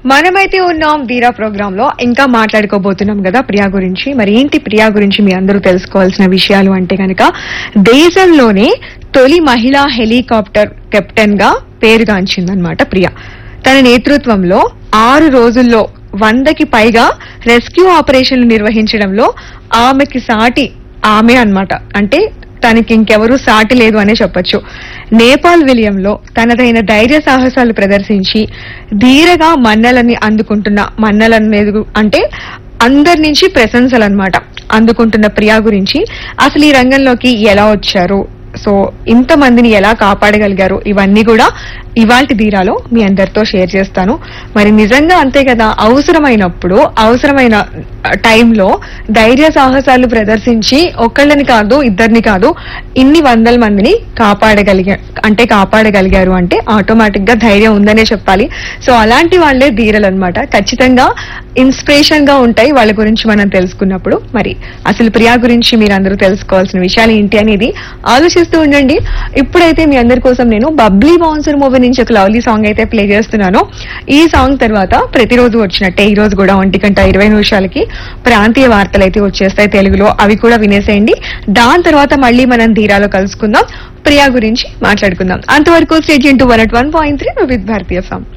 మనమైతే ఉన్నాం వీరా ప్రోగ్రామ్ లో ఇంకా మాట్లాడుకోబోతున్నాం కదా ప్రియా గురించి మరి ఏంటి ప్రియా గురించి మీ అందరూ తెలుసుకోవాల్సిన విషయాలు అంటే గనక దేశంలోనే తొలి మహిళా హెలికాప్టర్ కెప్టెన్ గా పేరుగాంచిందనమాట ప్రియా తన నేతృత్వంలో ఆరు రోజుల్లో వందకి పైగా రెస్క్యూ ఆపరేషన్లు నిర్వహించడంలో ఆమెకి సాటి ఆమె అన్నమాట అంటే తనకి ఇంకెవరూ సాటి లేదు అనే చెప్పొచ్చు నేపాల్ విలియంలో తనదైన ధైర్య సాహసాలు ప్రదర్శించి ధీరగా మన్నలని అందుకుంటున్న మన్నలను ఎదుగు అంటే అందరి నుంచి ప్రశంసలు అన్నమాట అందుకుంటున్న ప్రియా గురించి అసలు ఈ రంగంలోకి ఎలా వచ్చారు సో ఇంతమందిని ఎలా కాపాడగలిగారు ఇవన్నీ కూడా ఇవాల్టి ధీరాలో మీ అందరితో షేర్ చేస్తాను మరి నిజంగా అంతే కదా అవసరమైనప్పుడు అవసరమైన టైంలో ధైర్య సాహసాలు ప్రదర్శించి ఒకళ్ళని కాదు ఇద్దరిని కాదు ఇన్ని వందల మందిని కాపాడగలిగా అంటే కాపాడగలిగారు అంటే ఆటోమేటిక్ గా ధైర్యం ఉందనే చెప్పాలి సో అలాంటి వాళ్ళే ధీరలు అనమాట ఖచ్చితంగా ఇన్స్పిరేషన్ గా ఉంటాయి వాళ్ళ గురించి మనం తెలుసుకున్నప్పుడు మరి అసలు ప్రియా గురించి మీరు అందరూ తెలుసుకోవాల్సిన విషయాలు ఏంటి అనేది ఆలోచిస్తూ ఉండండి ఇప్పుడైతే మీ అందరి కోసం నేను బబ్లీ బాన్సర్ మూవీ నుంచి ఒక లవ్లీ సాంగ్ అయితే ప్లే చేస్తున్నాను ఈ సాంగ్ తర్వాత ప్రతిరోజు వచ్చినట్టే ఈ రోజు కూడా ఒంటి గంట ఇరవై నిమిషాలకి ప్రాంతీయ వార్తలు అయితే వచ్చేస్తాయి తెలుగులో అవి కూడా వినేసేయండి దాని తర్వాత మళ్ళీ మనం ధీరాలో కలుసుకుందాం ప్రియా గురించి మాట్లాడుకుందాం అంతవరకు state into one at one point three with Bharatiya form